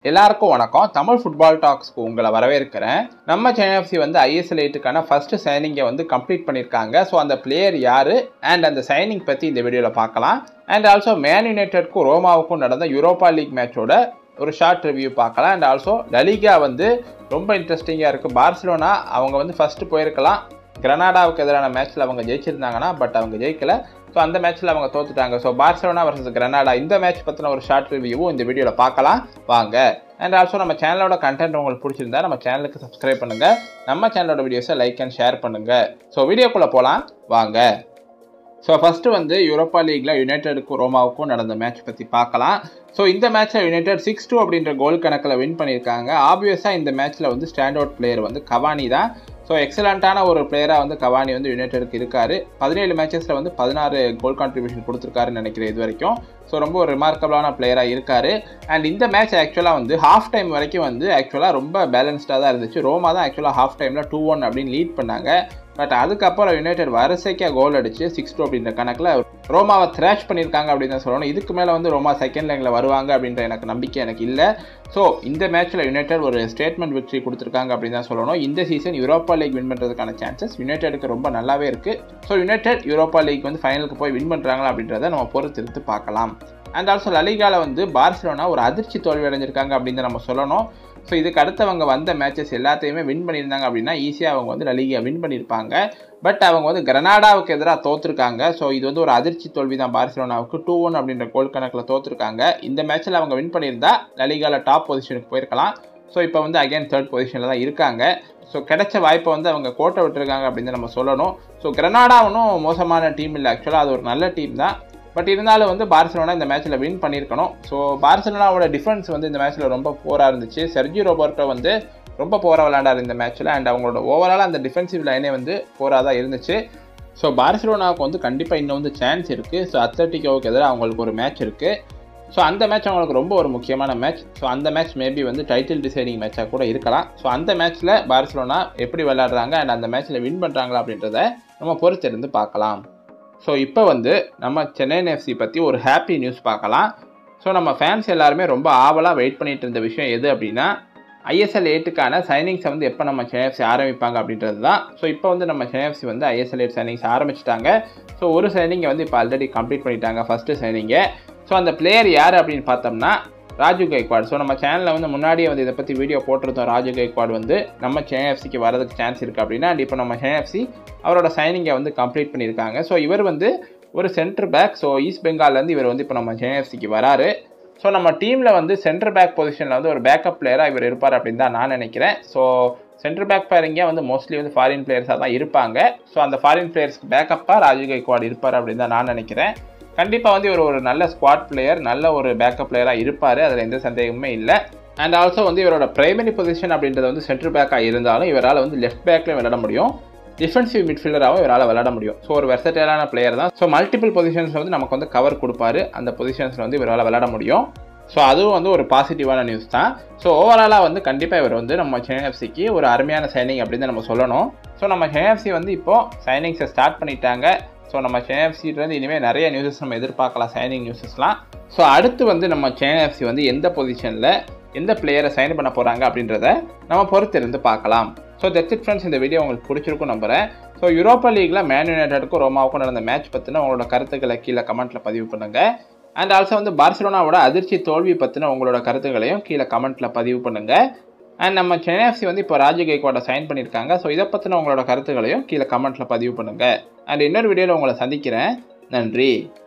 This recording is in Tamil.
எல்லாருக்கும் வணக்கம் தமிழ் ஃபுட்பால் டாக்ஸ்க்கு உங்களை வரவேற்கிறேன் நம்ம சென்னை வந்து ஐஎஸ்எல் எயிட்டுக்கான ஃபர்ஸ்ட் சைனிங்கை வந்து கம்ப்ளீட் பண்ணியிருக்காங்க ஸோ அந்த பிளேயர் யார் அண்ட் அந்த சைனிங் பற்றி இந்த வீடியோவில் பார்க்கலாம் அண்ட் ஆல்சோ மேன் யுனைடெட்க்கும் ரோமாவுக்கும் நடந்த யூரோப்பா லீக் மேட்சோட ஒரு ஷார்ட் ரிவ்யூ பார்க்கலாம் அண்ட் ஆல்சோ லலிகா வந்து ரொம்ப இன்ட்ரெஸ்டிங்காக இருக்குது பார்சிலோனா அவங்க வந்து ஃபஸ்ட்டு போயிருக்கலாம் கிரனாடாவுக்கு எதிரான மேட்ச்சில் அவங்க ஜெயிச்சிருந்தாங்கன்னா பட் அவங்க ஜெயிக்கல ஸோ அந்த மேட்ச்சில் அவங்க தோத்துட்டாங்க ஸோ பார்சலோனா வர்சஸ் கிரனாடா இந்த மேட்ச் பற்றின ஒரு ஷார்ட் ரிவ்யூவும் இந்த வீடியோவில் பார்க்கலாம் வாங்க அண்ட் ஆல்சோ நம்ம சேனலோட கண்டென்ட் உங்களுக்கு பிடிச்சிருந்தா நம்ம சேனலுக்கு சப்ஸ்கிரைப் பண்ணுங்கள் நம்ம சேனலோட வீடியோஸை லைக் அண்ட் ஷேர் பண்ணுங்கள் ஸோ வீடியோக்குள்ளே போகலாம் வாங்க ஸோ ஃபஸ்ட்டு வந்து யூரோப்பா லீக்கில் யுனைடெடுக்கும் ரோமாவுக்கும் நடந்த மேட்ச் பற்றி பார்க்கலாம் ஸோ இந்த மேட்ச்சில் யுனைடெட் சிக்ஸ் டூ அப்படின்ற கோல் கணக்கில் வின் பண்ணியிருக்காங்க ஆப்வியஸாக இந்த மேட்ச்சில் வந்து ஸ்டாண்ட் அவுட் பிளேயர் வந்து கவானி தான் ஸோ எக்ஸலண்ட்டான ஒரு பிளேயராக வந்து கவானி வந்து யுனைடெடுக்கு இருக்கார் பதினேழு மேட்சஸில் வந்து பதினாறு கோல் கான்ட்ரிபியூஷன் கொடுத்துருக்காருன்னு நினைக்கிறேன் இது வரைக்கும் ஸோ ரொம்ப ஒரு ரிமார்க்கபிளான பிளேயராக இருக்கார் அண்ட் இந்த மேட்ச் ஆக்சுவலாக வந்து ஹாஃப் டைம் வரைக்கும் வந்து ஆக்சுவலாக ரொம்ப பேலன்ஸ்டாக தான் இருந்துச்சு ரோமா தான் ஆக்சுவலாக ஹாஃப் டைமில் டூ ஒன் அப்படின்னு லீட் பண்ணாங்க பட் அதுக்கப்புறம் யுனைடெட் வரிசைக்காக கோல் அடிச்சு சிக்ஸ் டூ அப்படின்ற கணக்கில் ரோமாவை த்ராஷ் பண்ணியிருக்காங்க அப்படின்னு தான் சொல்லணும் இதுக்கு மேலே வந்து ரோமா செகண்ட் லைனில் வருவாங்க அப்படின்ற எனக்கு நம்பிக்கை எனக்கு இல்லை ஸோ இந்த மேட்ச்சில் யுனைடெட் ஒரு ஸ்டேட்மெண்ட் விக்ட்ரி கொடுத்துருக்காங்க அப்படின்னு தான் சொல்லணும் இந்த சீசன் யூரோப்பா லீக் வின் பண்ணுறதுக்கான சான்சஸ் யுனைடெடுக்கு ரொம்ப நல்லாவே இருக்குது ஸோ யுனைடெட் யூரோப்பா லீக் வந்து ஃபைனலுக்கு போய் வின் பண்ணுறாங்களா அப்படின்றத நம்ம பொறுத்திருந்து பார்க்கலாம் அண்ட் ஆல்சோ லலிகாவில் வந்து பார்சிலோனா ஒரு அதிர்ச்சி தோல்வி அடைஞ்சிருக்காங்க அப்படின்னு நம்ம சொல்லணும் ஸோ இதுக்கு அடுத்தவங்க வந்த மேட்சஸ் எல்லாத்தையுமே வின் பண்ணியிருந்தாங்க அப்படின்னா ஈஸியாக அவங்க வந்து லலிகா வின் பண்ணியிருப்பாங்க பட் அவங்க வந்து கிரனாடாவுக்கு எதிராக தோற்றுருக்காங்க ஸோ இது வந்து ஒரு அதிர்ச்சி தோல்வி தான் பார்சிலோனாவுக்கு டூ ஒன் அப்படின்ற கோல் கணக்கில் தோற்றுருக்காங்க இந்த மேட்ச்சில் அவங்க வின் பண்ணியிருந்தா லலிகாவில் டாப் பொசிஷனுக்கு போயிருக்கலாம் ஸோ இப்போ வந்து அகைன் தேர்ட் பொசிஷனில் தான் இருக்காங்க ஸோ கிடைச்ச வாய்ப்பை வந்து அவங்க கோட்டை விட்டுருக்காங்க அப்படின்னு நம்ம சொல்லணும் ஸோ கிரனாடா ஒன்றும் மோசமான டீம் இல்லை ஆக்சுவலாக அது ஒரு நல்ல டீம் தான் பட் இருந்தாலும் வந்து பார்சலோனா இந்த மேட்ச்சில் வின் பண்ணியிருக்கணும் ஸோ பார்சலோனாவோட டிஃபென்ஸ் வந்து இந்த மேட்ச்சில் ரொம்ப போராக இருந்துச்சு செர்ஜி ரோபர்ட்டோ வந்து ரொம்ப போராக விளையாண்டார் இந்த மேட்ச்சில் அண்ட் அவங்களோட ஓவராலாக அந்த டிஃபென்சிவ் லைனே வந்து போராக தான் இருந்துச்சு ஸோ பார்சலோனாவுக்கு வந்து கண்டிப்பாக இன்னும் வந்து சான்ஸ் இருக்குது ஸோ அத்லட்டிக்கோவுக்கு எதிராக அவங்களுக்கு ஒரு மேட்ச் இருக்குது ஸோ அந்த மேட்ச் அவங்களுக்கு ரொம்ப ஒரு முக்கியமான மேட்ச் ஸோ அந்த மேட்ச் மேபி வந்து டைட்டில் டிசைடிங் மேட்சாக கூட இருக்கலாம் ஸோ அந்த மேட்ச்சில் பார்சலோனா எப்படி விளையாடுறாங்க அண்ட் அந்த மேட்ச்சில் வின் பண்ணுறாங்களா அப்படின்றத நம்ம பொறுத்திருந்து பார்க்கலாம் ஸோ இப்போ வந்து நம்ம சென்னை எஃப்சி பற்றி ஒரு ஹாப்பி நியூஸ் பார்க்கலாம் ஸோ நம்ம ஃபேன்ஸ் எல்லாருமே ரொம்ப ஆவலாக வெயிட் பண்ணிட்டு இருந்த விஷயம் எது அப்படின்னா ஐஎஸ்எல் எயிட்டுக்கான சைனிங்ஸை வந்து எப்போ நம்ம சென்னை எஃப்சி ஆரம்பிப்பாங்க அப்படின்றது தான் ஸோ இப்போ வந்து நம்ம சென்னை எஃப்சி வந்து ஐஎஸ்எல் எயிட் சைனிங்ஸ் ஆரம்பிச்சிட்டாங்க ஸோ ஒரு சைனிங்கை வந்து இப்போ ஆல்ரெடி கம்ப்ளீட் பண்ணிட்டாங்க ஃபஸ்ட்டு சைனிங்கை ஸோ அந்த பிளேயர் யார் அப்படின்னு பார்த்தோம்னா ராஜு கைக்வாட் ஸோ நம்ம சேனலில் வந்து முன்னாடியே வந்து இதை பற்றி வீடியோ போட்டிருந்தோம் ராஜு கைக்வாட் வந்து நம்ம சென்னை எஃப்சிக்கு வரதுக்கு சான்ஸ் இருக்குது அப்படின்னா அண்ட் இப்போ நம்ம சென்னை எஃப்சி அவரோட சைனிங்கை வந்து கம்ப்ளீட் பண்ணியிருக்காங்க ஸோ இவர் வந்து ஒரு சென்டர் பேக் ஸோ ஈஸ்ட் பெங்கால்லேருந்து இவர் வந்து இப்போ நம்ம சென்னை எஃப்சிக்கு வராரு ஸோ நம்ம டீமில் வந்து சென்டர் பேக் பொசிஷனில் வந்து ஒரு பேக்கப் பிளேயராக இவர் இருப்பார் அப்படின்னு தான் நான் நினைக்கிறேன் ஸோ சென்டர் பேக் பேரிங்கே வந்து மோஸ்ட்லி வந்து ஃபாரின் பிளேயர்ஸாக தான் இருப்பாங்க ஸோ அந்த ஃபாரின் பிளேயர்ஸ்க்கு பேக்கப்பாக ராஜு கைக்வாட் இருப்பார் அப்படின்னு தான் நான் நினைக்கிறேன் கண்டிப்பாக வந்து இவர் ஒரு நல்ல ஸ்குவாட் பிளேயர் நல்ல ஒரு பேக்கப் பிளேயராக இருப்பார் அதில் எந்த சந்தேகமுமே இல்லை அண்ட் ஆல்சோ வந்து இவரோட பிரைமரி பொசிஷன் அப்படின்றது வந்து சென்டர் பேக்காக இருந்தாலும் இவரால் வந்து லெஃப்ட் பேக்லேயும் விளையாட முடியும் டிஃபென்சிவ் மிட்ஃபீல்டராகவும் இவரால் விளையாட முடியும் ஸோ ஒரு வெர்சடைலான பிளேயர் தான் ஸோ மல்டிபிள் பொசிஷன்ஸில் வந்து நமக்கு வந்து கவர் கொடுப்பாரு அந்த பொசிஷன்ஸில் வந்து இவரால் விளையாட முடியும் ஸோ அதுவும் வந்து ஒரு பாசிட்டிவான நியூஸ் தான் ஸோ ஓவராலாக வந்து கண்டிப்பாக இவர் வந்து நம்ம சென்னை எஃப்சிக்கு ஒரு அருமையான சைனிங் அப்படின்னு நம்ம சொல்லணும் ஸோ நம்ம சென்னை எஃப்சி வந்து இப்போது சைனிங்ஸை ஸ்டார்ட் பண்ணிட்டாங்க ஸோ நம்ம சென்னை எஃப்சிலேருந்து இனிமேல் நிறைய நியூஸஸ் நம்ம எதிர்பார்க்கலாம் சைனிங் நியூஸஸ்லாம் ஸோ அடுத்து வந்து நம்ம சென்னை எஃப்சி வந்து எந்த பொசிஷனில் எந்த பிளேயரை சைன் பண்ண போகிறாங்க அப்படின்றத நம்ம பொறுத்திருந்து பார்க்கலாம் ஸோ தட்ஸ் இட் ஃப்ரெண்ட்ஸ் இந்த வீடியோ உங்களுக்கு பிடிச்சிருக்கும் நம்புறேன் ஸோ யூரோப்பா லீக்கில் மேன் யுனைடெடுக்கும் ரோமாவுக்கும் நடந்த மேட்ச் பற்றின உங்களோட கருத்துக்களை கீழே கமெண்ட்டில் பதிவு பண்ணுங்கள் அண்ட் ஆல்சோ வந்து பார்சிலோனாவோட அதிர்ச்சி தோல்வி பற்றின உங்களோட கருத்துக்களையும் கீழே கமெண்ட்டில் பதிவு பண்ணுங்கள் அண்ட் நம்ம சென்னை எஃப்சி வந்து இப்போ ராஜு கைக்வாடை சைன் பண்ணியிருக்காங்க ஸோ இதை பற்றின உங்களோட கருத்துக்களையும் கீழே கமெண்ட்டில் பதிவு பண்ணுங்கள் அண்ட் இன்னொரு வீடியோவில் உங்களை சந்திக்கிறேன் நன்றி